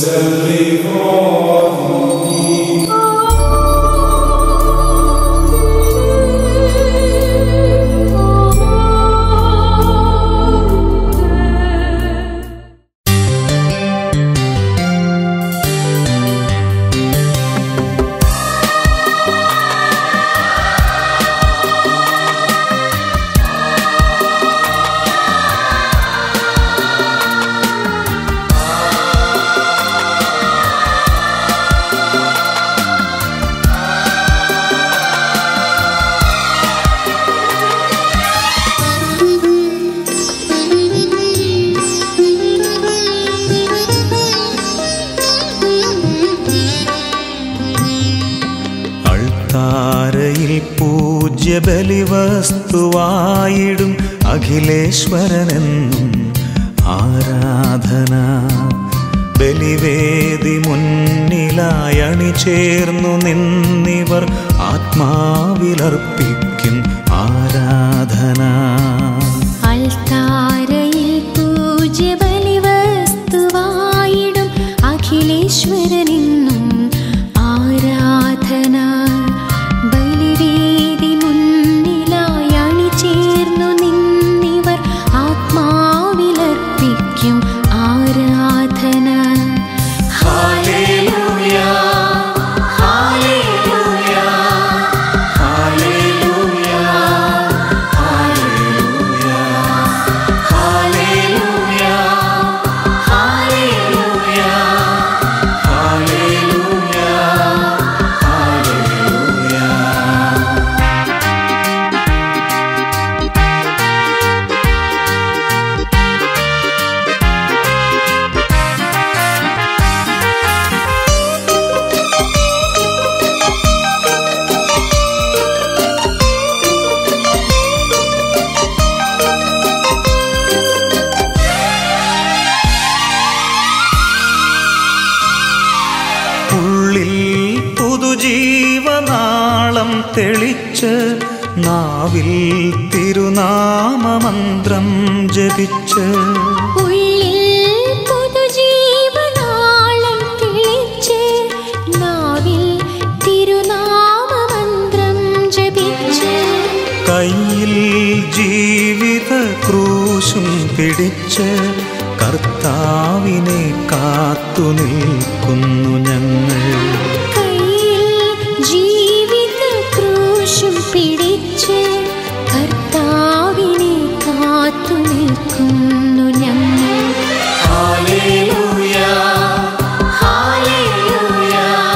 അൾത്താരയിൽ പൂജ്യ ബലിവസ്തുവായിടും അഖിലേശ്വരനെന്നും ആരാധന ബലിവേദി മുന്നിലായി അണിചേർന്നു നിന്നിവർ ആത്മാവിലർപ്പിക്കും ആരാധന അൾത്താരയിൽ പൂജ്യബലിവസ്തുവായിടും അഖിലേശ്വരനെന്നും ആരാധന ബലിവേദി മുന്നിലായി അണിചേർന്നു നിന്നിവർ ആത്മാവിലർപ്പിക്കും ആരാധന hallelujah hallelujah hallelujah hallelujah hallelujah ഉള്ളിൽ പുതുജീവനാളം തെളിച്ച് നാവിൽ തിരുനാമമന്ത്രം ജപിച്ച് ഉള്ളിൽ പുതുജീവനാളം തെളിച്ച് നാവിൽ തിരുനാമമന്ത്രം ജപിച്ച് കയ്യിൽ ജീവിത ക്രൂശും പിടിച്ച് കർത്താവിനെ കാത്തു നിൽക്കുന്നു ഞങ്ങൾ കയ്യിൽ ജീവിത ക്രൂശും പിടിച്ച് കർത്താവിനെ കാത്തു നിൽക്കുന്നു ഞങ്ങൾ hallelujah hallelujah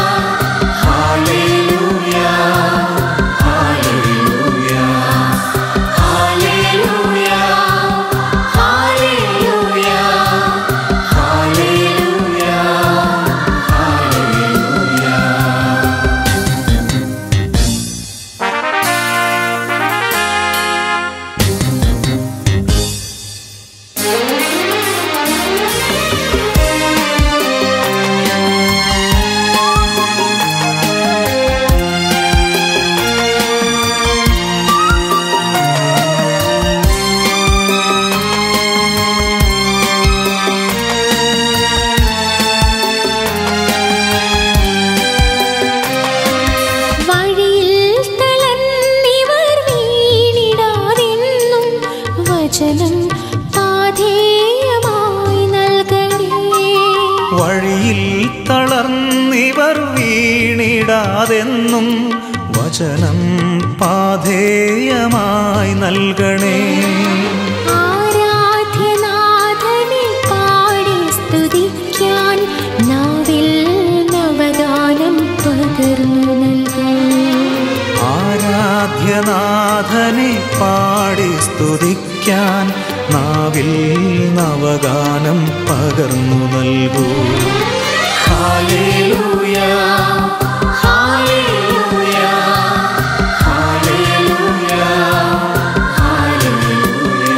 hallelujah hallelujah hallelujah hallelujah hallelujah വഴിയിൽ തളർന്നിവർ വീണിടാതെന്നും വചനം പാധേയമായി നൽകണേ വഴിയിൽ തളർന്നിവർ വീണിടാതെന്നും വചനം പാധേയമായി നൽകണേ ആരാധ്യനാഥനെ പാടി സ്തുതിക്കാൻ നാവിൽ നവഗാനം പകർന്നു നൽകണേ ആരാധ്യനാഥനെ പാടി സ്തുതിക്കാൻ നാവിൽ നവഗാനം പകർന്നു നൽകൂ hallelujah hallelujah hallelujah hallelujah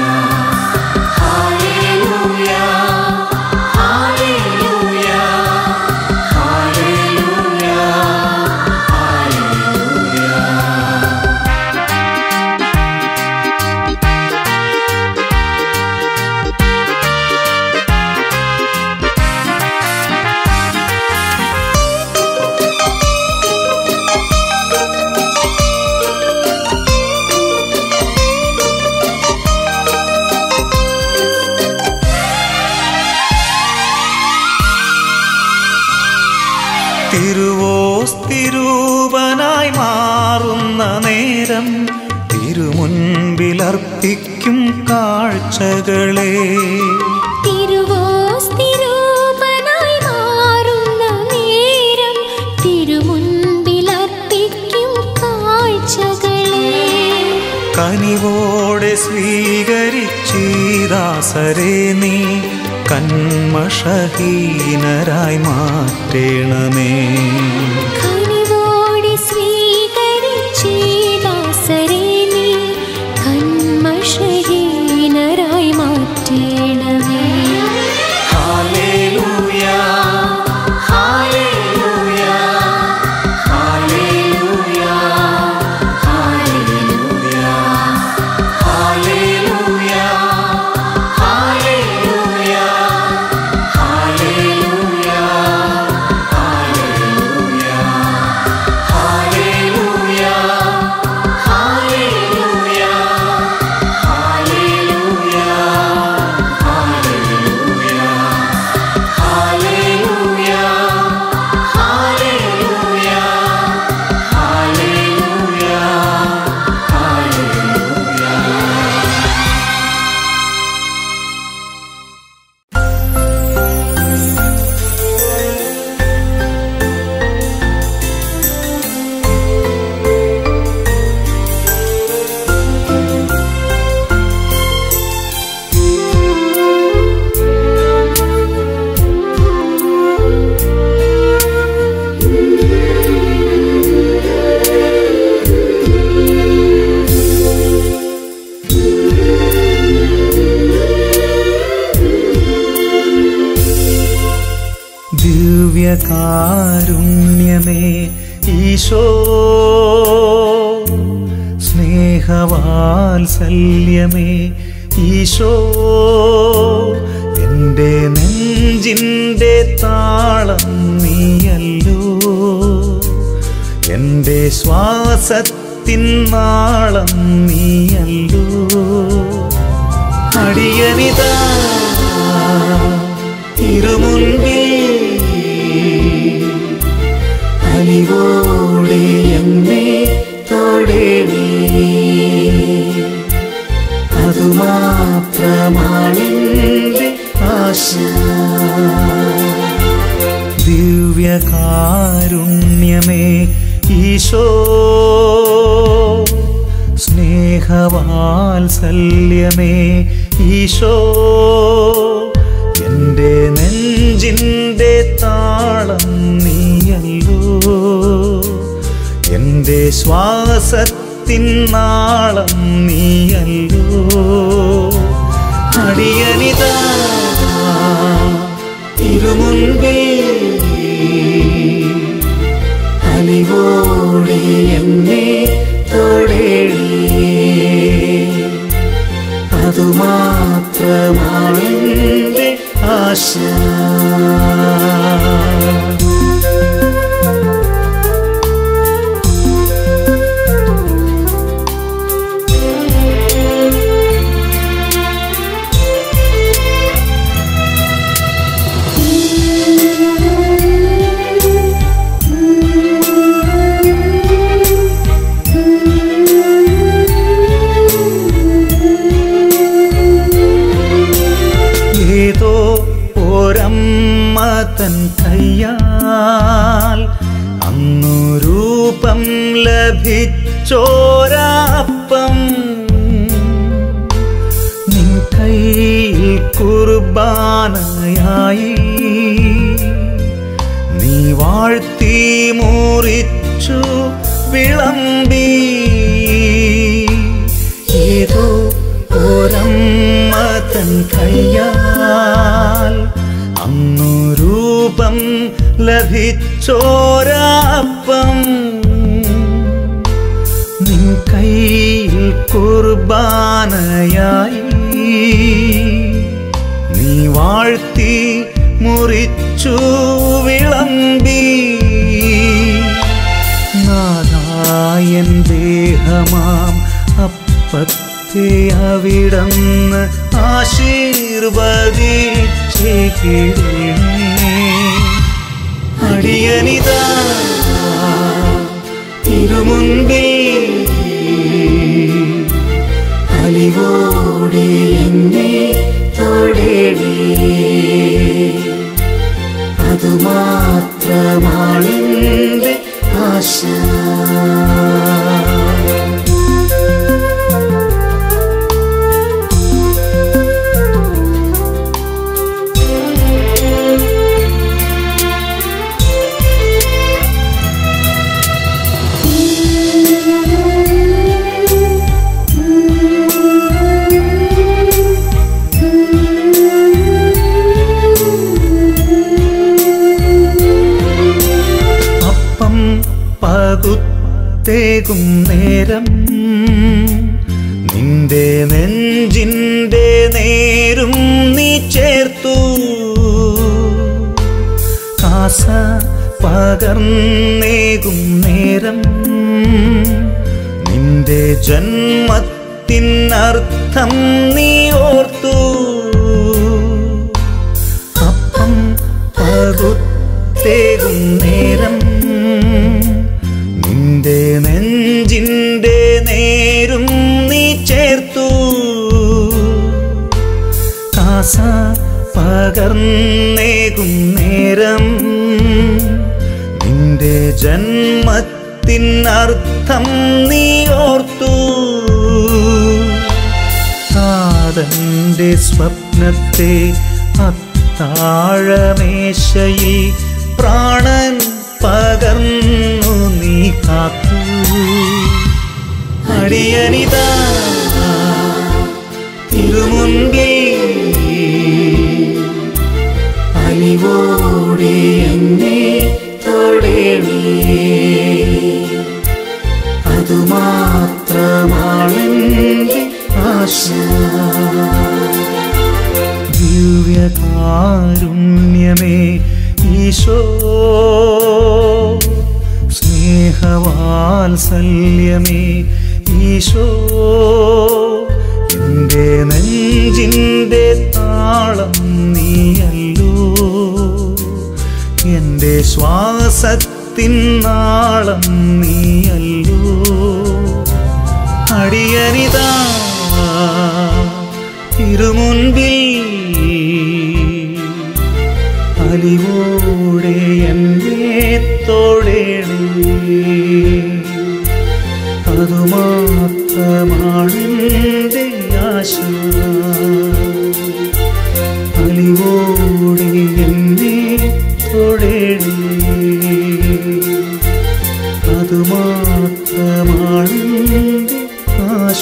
hallelujah hallelujah hallelujah തിരുവോസ്തിരൂപനായി മാറുന്ന നേരം തിരുമുൻപിലർപ്പിക്കും കാഴ്ചകളെ തിരുവോസ്തിരൂപനായി മാറുന്ന നേരം തിരുമുൻപിലർപ്പിക്കും കാഴ്ചകളെ കനിവോടെ സ്വീകരിച്ചീദാസരെ നീ കന്മഷഹീനരായി മാറ്റേണമേ കനിവോടെ സ്വീകരിച്ചീദാസരെ നീ കന്മഷഹീനരായി മാറ്റേണമേ ഹാലേലൂയാ ഹാലേലൂയാ ഹാലേലൂയാ ഹാലേലൂയാ ഹാലേലൂയാ ഹാലേലൂയാ ഹാലേലൂയാ ഹാലേലൂയാ ഹാലേലൂയാ ഹാലേലൂയാ ഹാലേലൂയാ ഹാലേലൂയാ ഹാലേലൂയാ ഹാലേലൂയാ ഹാലേലൂയാ ദിവ്യകാരുണ്യമേ ഈശോ സ്നേഹവാത്സല്യമേ ഈശോ എൻ്റെ നെഞ്ചിൻ്റെ താളം നീയല്ലോ എൻ്റെ ശ്വാസത്തിൻ നാളം നീയല്ലോ അടിയനിതാ തിരുമുൻപിൽ അലിവോടെ എന്നെ തൊടേണേ അതുമാത്രമാണെന്റെ ആശ ദിവ്യകാരുണ്യമേ ഈശോ സ്നേഹവാത്സല്യമേ ഈശോ എൻ്റെ നെഞ്ചിൻ്റെ താളം നീയല്ലോ എൻ്റെ ശ്വാസത്തിൻ നാളം നീയല്ലോ അടിയനിതാ തിരുമുൻപിൽ അലിവോടെ എന്നെ തൊടേണേ അതുമാത്രമാണെന്റെ ആശ ഏതോ ഒരമ്മ തൻ കയ്യാൽ അന്നു രൂപം ലഭിച്ചോരാപ്പം നിൻ കയ്യിൽ കുർബാനയായി നീ വാഴ്ത്തി മുറിച്ചു വിളമ്പി ഏതോ ഒരമ്മ തൻ കയ്യാൽ അന്നു രൂപം ലഭിച്ചോരാപ്പം നിൻ കയ്യിൽ കുർബാനയായി നീ വാഴ്ത്തി മുറിച്ചു വിളമ്പി നാദായൻ ദേഹമാം അപ്പത്തെ അവിടന്ന് ആശീർവദിച്ചേക്കിടണേ അടിയനിതാ അപ്പത്തേകും നേരം നിന്റെ നെഞ്ചിന്റെ നേരും നീ ചേർത്തു കാസ പകർന്നേകും നേരം നിന്റെ ജന്മത്തിനർത്ഥം നീ ഓർത്തു അപ്പം പകുത്തേകും നേരം നിന്റെ നെഞ്ചിന്റെ നേരും നീ ചേർത്തു കാസ പകർന്നേകും നേരം നിന്റെ ജന്മത്തിനർത്ഥം നീ ഓർത്തു താതന്റെ സ്വപ്നത്തെ അത്താഴമേശയിൽ പ്രാണൻ പകർന്നു നീ കാത്തു അടിയനിതാ തിരുമുൻപിൽ അലിവോടെ എന്നെ തൊടേണേ അതുമാത്രമാണെന്റെ ആശ ദിവ്യകാരുണ്യമേ ഈശോ സ്നേഹവാത്സല്യമേ ഈശോ എൻ്റെ നെഞ്ചിൻ്റെ താളം നീയല്ലോ എൻ്റെ ശ്വാസത്തിൻ നാളം നീയല്ലോ അടിയനിതാ തിരുമുൻപിൽ അലിവോടെ എന്നെ തോടേണേ അതുമാത്രമാണെൻ്റെ ആശ അലിവോടെ എന്നെ തൊടേണേ അതുമാത്രമാണെൻ്റെ ആശ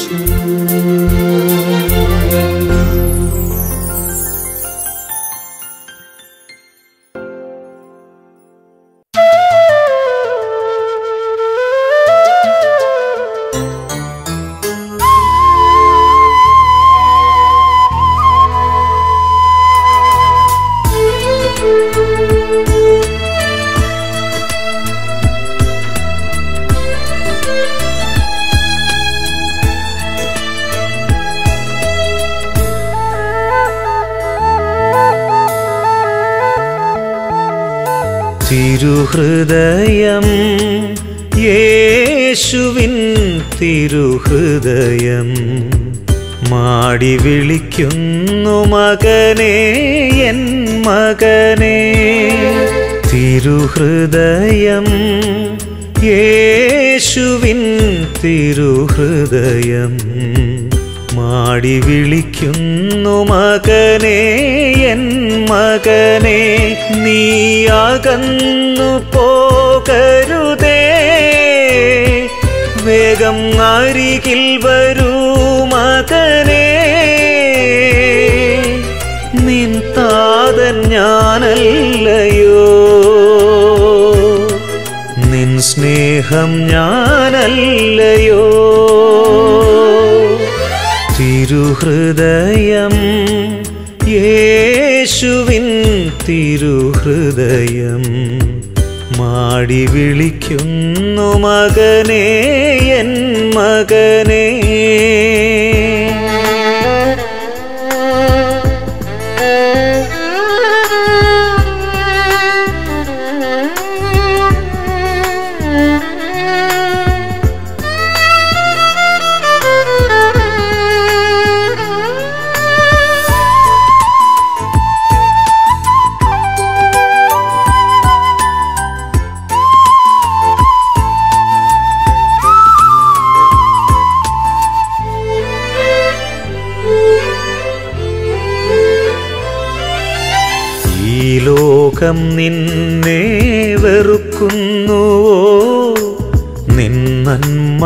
തിരുഹൃദയം യേശുവിൻ തിരുഹൃദയം മാടി വിളിക്കുന്നു മകനെ എൻ മകനെ തിരുഹൃദയം യേശുവിൻ തിരുഹൃദയം മാടി വിളിക്കുന്നു മകനെ എൻ മകനെ നീ അകന്നു പോകരുതേ വേഗം അരികിൽ വരൂ മകനെ നിൻ താതൻ ഞാനല്ലയോ നിൻ സ്നേഹം ഞാനല്ലയോ തിരുഹൃദയം യേശുവിൻ തിരുഹൃദയം മാടി വിളിക്കുന്നു മകനെ എൻ മകനെ ഈ ലോകം നിന്നെ വെറുക്കുന്നുവോ നിൻ നന്മ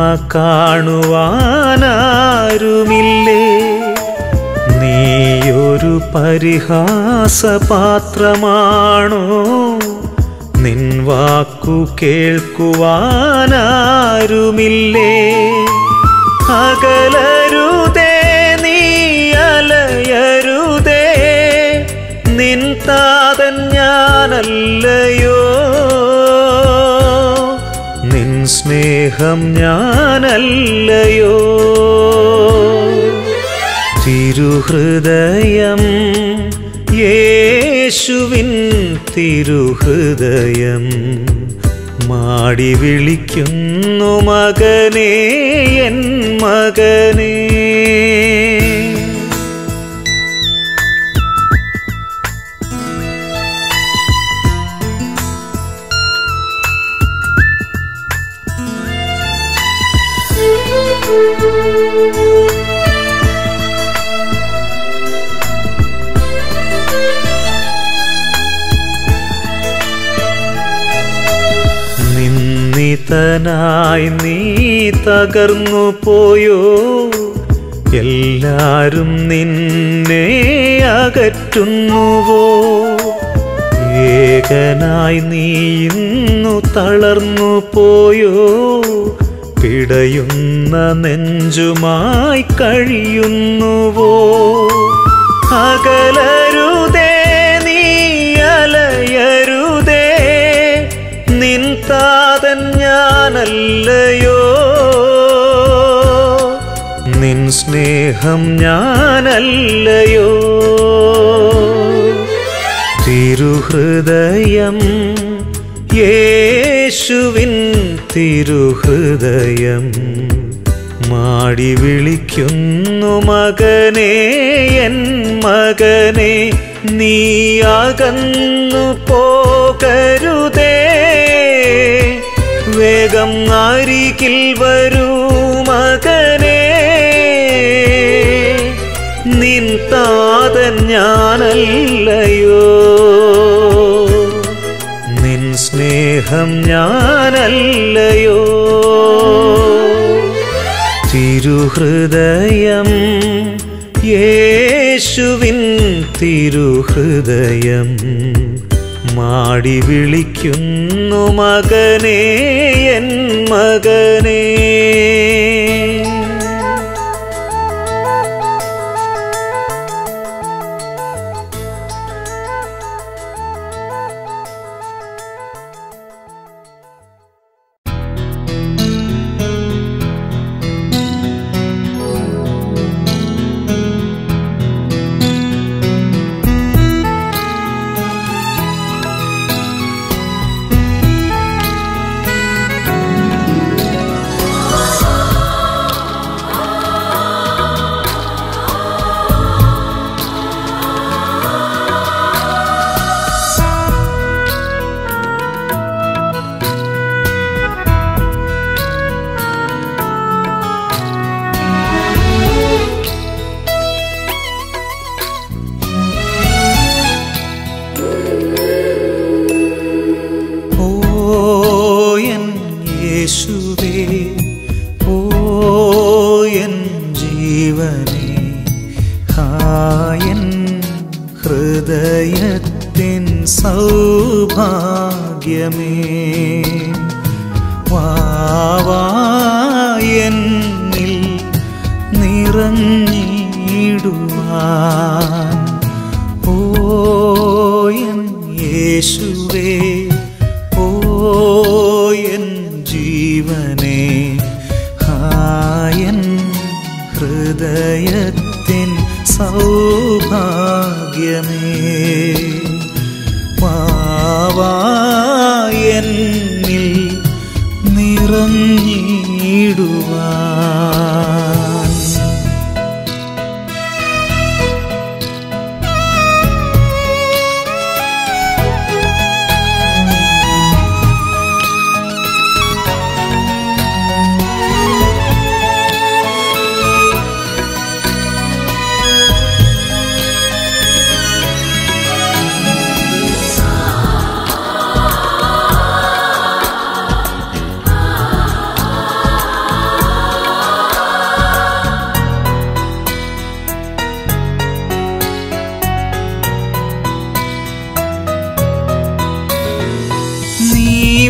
കാണുവാനാരുമില്ലേ നീയൊരു പരിഹാസപാത്രമാണോ നിൻ വാക്കു കേൾക്കുവാനാരുമില്ലേ അകലരുതേ നീ അലയരുതേ നിൻ താതൻ ഞാനല്ലയോ നിൻ സ്നേഹം ഞാനല്ലയോ തിരുഹൃദയം യേശുവിൻ തിരുഹൃദയം മാടി വിളിക്കുന്നു മകനേ എൻ മകനേ നിന്നിതനായി നീ തകർന്നു പോയോ എല്ലാരും നിന്നെ അകറ്റുന്നുവോ ഏകനായി നീ ഇന്നു തളർന്നു പോയോ പിടയുന്ന നെഞ്ചുമായി കഴിയുന്നുവോ അകലരുതേ നീ അലയരുതേ നിൻ താതൻ ഞാനല്ലയോ നിൻ സ്നേഹം ഞാനല്ലയോ തിരുഹൃദയം യേശുവിൻ തിരുഹൃദയം മാടി വിളിക്കുന്നു മകനേ എൻ മകനെ നീ അകന്നു പോകരുതേ വേഗം അരികിൽ വരൂ മകനേ നിൻ താതൻ ഞാനല്ലയോ നിൻ സ്നേഹം ഞാനല്ലയോ തിരുഹൃദയം യേശുവിൻ തിരുഹൃദയം മാടി വിളിക്കുന്നു മകനേ എൻ മകനേ ഓയൻ യേശുവേ ഓയൻ ജീവനേ ഹായൻ ഹൃദയത്തിൻ സൗഭാഗ്യമേ വാവായെന്നിൽ നിറഞ്ഞിടുവാൻ ഓയൻ യേശുവേ ഓയൻ ജീവനേ ഹായൻ ഹൃദയത്തിൻ സൗഭാഗ്യമേ വാവായെന്നിൽ നിറഞ്ഞിടുവാൻ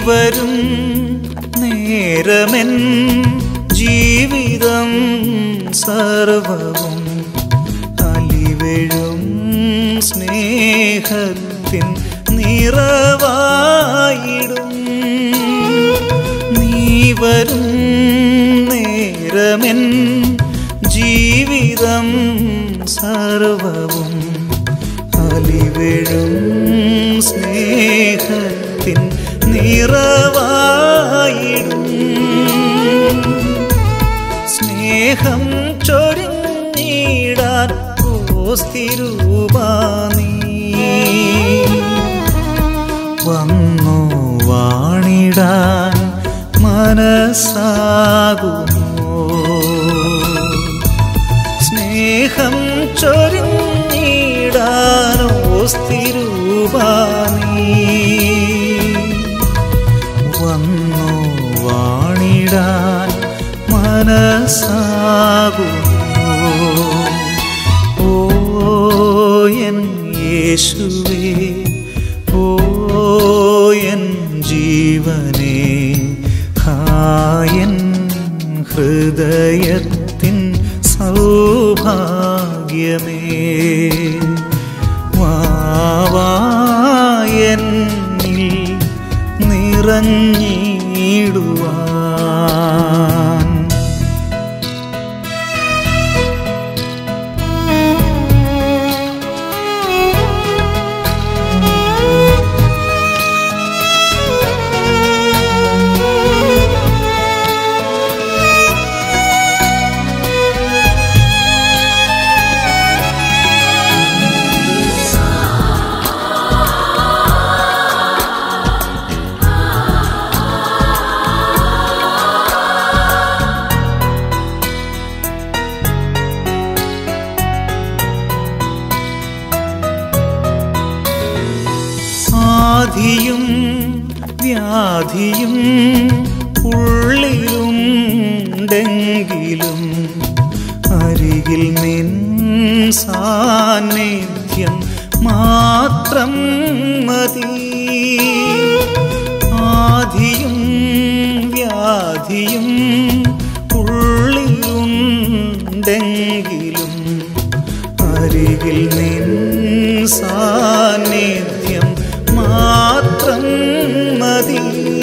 വരും നേരമെൻ ജീവിതം സർവവും അലിവെഴും സ്നേഹത്തിൻ നിറവായിടും നീ വരും നേരമെൻ ജീവിതം സർവവും അലിവെഴും സ്നേഹത്തിൻ നിറവായിടും സ്നേഹം ചൊരിഞ്ഞിടാൻ ഓസ്തിരൂപാനീ വന്നു വാണിടാൻ മനസ്സാകുമോ സ്നേഹം ചൊരിഞ്ഞിടാനോ സ്ഥിരൂപാനീ വന്നു വാണിടാൻ മനസ്സാകുമോ ഓ എൻ യേശുവേ ഓ എൻ ജീവനേ ഹായൻ ഹൃദയത്തിൻ സൗഭാഗ്യമേ വാവായെന്നിൽ നിറഞ്ഞിടുവാൻ ആധിയും വ്യാധിയും ഉള്ളിലുണ്ടെങ്കിലും അരികിൽ നിൻ സാന്നിധ്യം മാത്രം മതി ആധിയും വ്യാധിയും ഉള്ളിലുണ്ടെങ്കിലും അരികിൽ നിൻ സാന്നിധ്യം മാത്രം മതി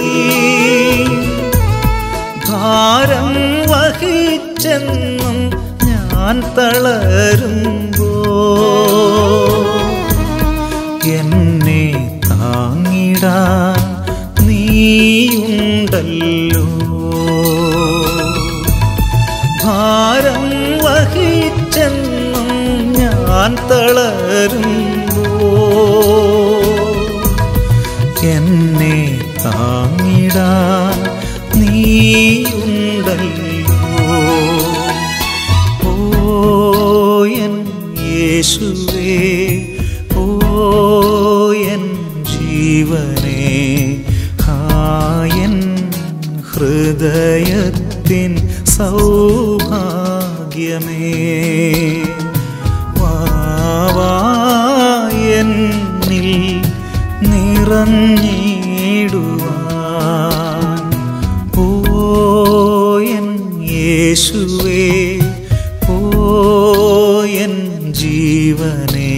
ഭാരം വഹിച്ചെന്നും ഞാൻ തളരുമ്പോ എന്നെ താങ്ങിടാൻ നീയുണ്ടല്ലോ ഭാരം വഹിച്ചെന്നും ഞാൻ തളരുമ്പോ എന്നെ താങ്ങിടാൻ നീയുണ്ടല്ലോ ഓ എൻ യേശുവേ ഓ എൻ ജീവനേ ഹായൻ ഹൃദയത്തിൻ സൗഭാഗ്യമേ വാവായെന്നിൽ നിറഞ്ഞിടുവാൻ ഓ എൻ യേശുവേ ഓ എൻ ജീവനേ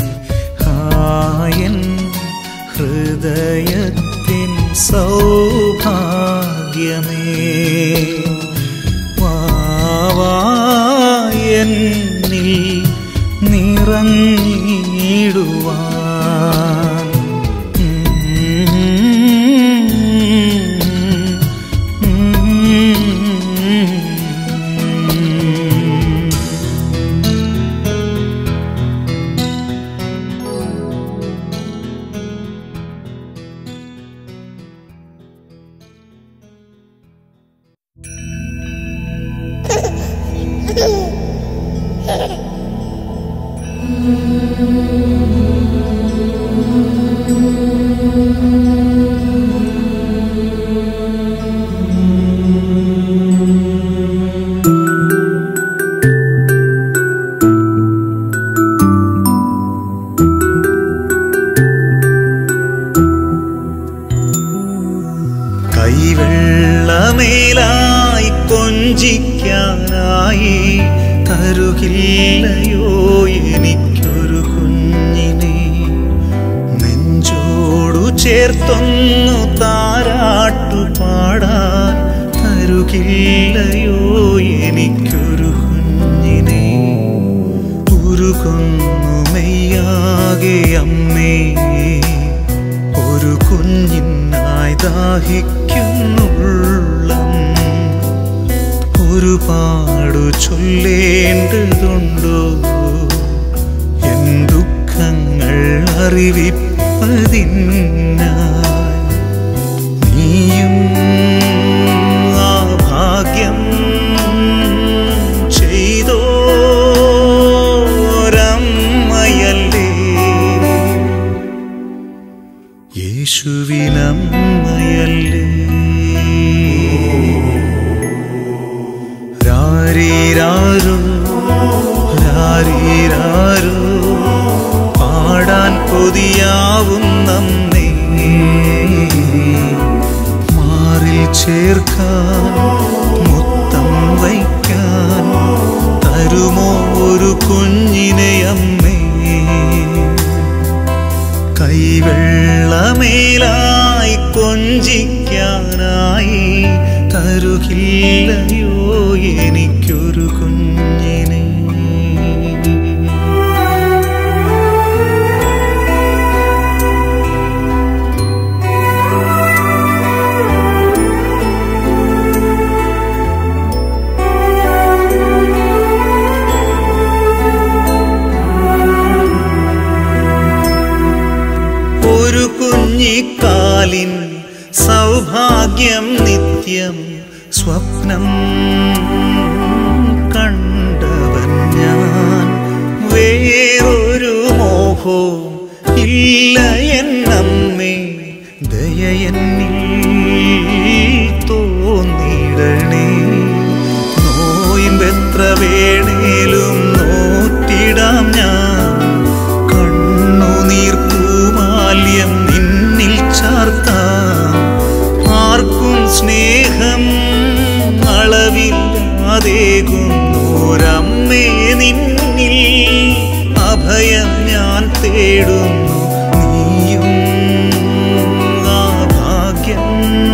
ഹായൻ ഹൃദയത്തിൻ സൗഭാഗ്യമേ വാവായെന്നിൽ നിറഞ്ഞിടുവാൻ Thank you. കൊഞ്ചിക്കാനായി തരുകില്ലയോ എനിക്കൊരു കുഞ്ഞിനെ നെഞ്ചോടു ചേർത്തൊന്നു താരാട്ടു പാടാൻ തരുകില്ലയോ എനിക്കൊരു കുഞ്ഞിനെ ഉരുകൊന്നു മെയ്യാകെ അമ്മേ ഒരു കുഞ്ഞിനായി ദാഹിക്കുന്നുള്ളം ഒരുപാടു ചൊല്ലേണ്ടതുണ്ടോ എൻ ദുഃഖങ്ങൾ അറിവിപ്പതിനായി നീയും ആ ഭാഗ്യം ചെയ്തോരമ്മയല്ലേ യേശുവിനമ്മയല്ലേ രാരീരാരോ രാരീരാരോ പാടാൻ കൊതിയാവും നമ്മെ മാറിൽ ചേർക്കാൻ മുത്തം വയ്ക്കാൻ തരുമോ ഒരു കുഞ്ഞിനെ അമ്മേ കൈവെള്ളമേലായി കൊഞ്ചിക്കാനായി തരുകില്ലയോ എനിക്കൊരു കുഞ്ഞിനെ ഒരു കുഞ്ഞിക്കാലിൻ സൗഭാഗ്യം നിത്യം സ്വപ്നം കണ്ടവൻ ഞാൻ വേറൊരു മോഹവും ഇല്ല എന്നമ്മേ ദയയെന്നിൽ തോന്നിടണേ നോയിമ്പെത്ര വേണേലും നോറ്റിടാം ഞാൻ കണ്ണുനീർ പൂമാല്യം നിന്നിൽ ചാർത്താം ആർക്കും സ്നേഹം അളവില്ലാതേകുന്നോരമ്മേ നിന്നിൽ അഭയം ഞാൻ തേടുന്നു നീയും ആ ഭാഗ്യം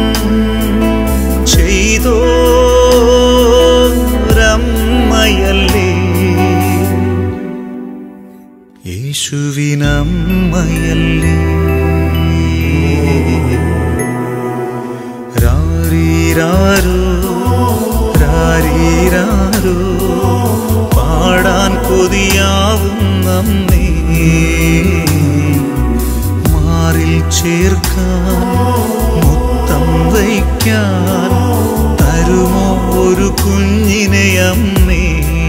ചെയ്തോരമ്മയല്ലേ യേശുവിനമ്മയല്ലേ രാരീരാരോ രാരീരാരോ പാടാൻ കൊതിയാവും നമ്മേ മാറിൽ ചേർക്കാൻ മുത്തം വയ്ക്കാൻ തരുമോ ഒരു കുഞ്ഞിനെ അമ്മേ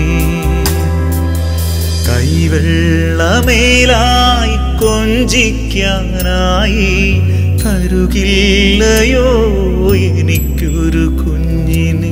കൈവെള്ളമേലായി കൊഞ്ചിക്കാനായി തരുകില്ലയോ എനിക്കൊരു കുഞ്ഞിനെ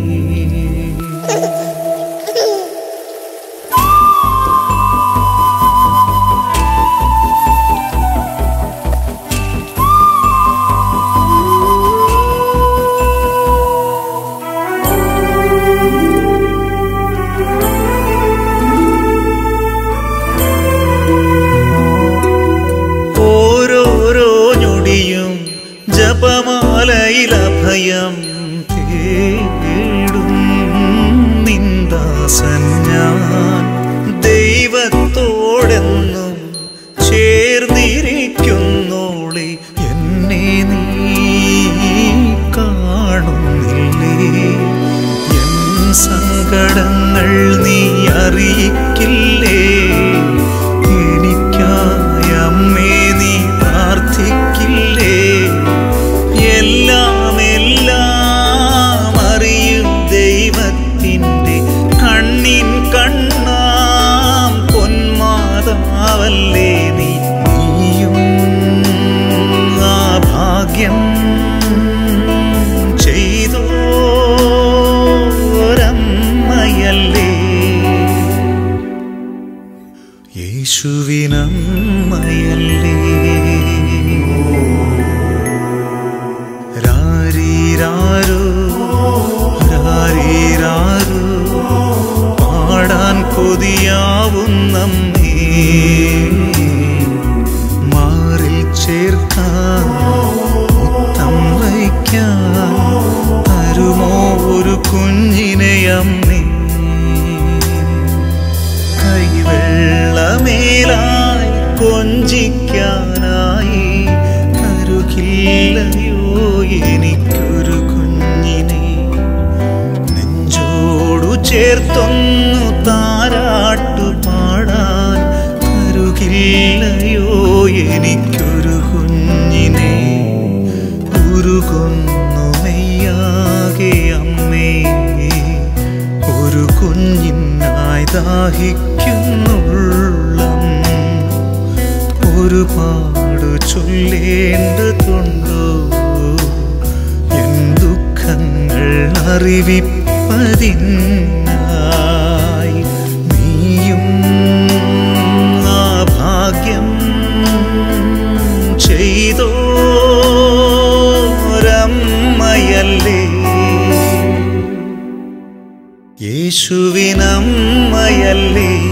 ഓരോരോ ഞൊടിയും ജപമാലയിലഭയം തേടും നിന്ദാസൻ ഞാൻ ദൈവത്തോടെന്നും ചേർന്നിരിക്കുന്നോളെ എന്നെ നീ കാണുന്നില്ലേ എൻ സങ്കടങ്ങൾ നീ അറിയിക്കില്ലേ എനിക്കായി അമ്മേ നീ പ്രാർത്ഥിക്കില്ലേ എല്ലാം എല്ലാം അറിയും ദൈവത്തിൻ്റെ കണ്ണിൻ കണ്ണാം പൊന്മാതാവല്ലേ നീ നീയും ആ ഭാഗ്യം ചെയ്തോരമ്മയല്ലേ ചേർക്കാൻ മുത്തം വയ്ക്കാൻ തരുമോ ഒരു കുഞ്ഞിനെ അമ്മേ കൈവെള്ളമേലായി കൊഞ്ചിക്കാനായി കരുകില്ലയോ എനിക്കൊരു കുഞ്ഞിനെ നെഞ്ചോടു ചേർത്തൊന്നു താരാട്ടു പാടാൻ കരുകില്ലയോ എനിക്കൊരു കുഞ്ഞിനെ ഉരുകൊന്നു മെയ്യാകെ അമ്മേ ഒരു കുഞ്ഞിനായി ദാഹിക്കുന്നുള്ളം ഒരുപാട് ചൊല്ലേണ്ടതുണ്ടോ എൻ ദുഃഖങ്ങൾ അറിവിപ്പതിനായി നീയും ആ ഭാഗ്യം ചെയ്തോരമ്മയല്ലേ യേശുവിനമ്മയല്ലേ